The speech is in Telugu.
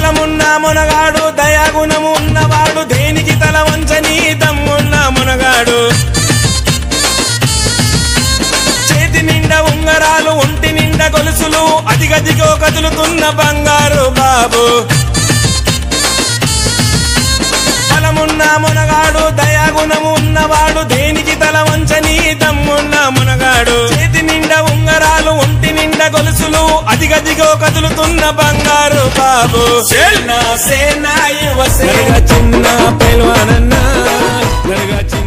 బలమున్న మునగాడు దయాగుణము ఉన్నవాడు దేనికి తల వంచని దమ్మున్న మునగాడు చేతి నిండా ఉంగరాలు ఒంటి నిండా గొలుసులు అదిగదిగో కదులుతున్న బంగారు బాబు బలమున్న మునగాడు దయాగుణము ఉన్నవాడు దేనికి తల వంచని దమ్మున్న మునగాడు చేతి నిండా ఉంగరాలు ఒంటి నిండా గొలుసులు అదిగదిగో కదులుతున్న బంగారు బాబు సేనా సేనా యువ సేన చిన్న పెల్వానన్న నడగా చిన్న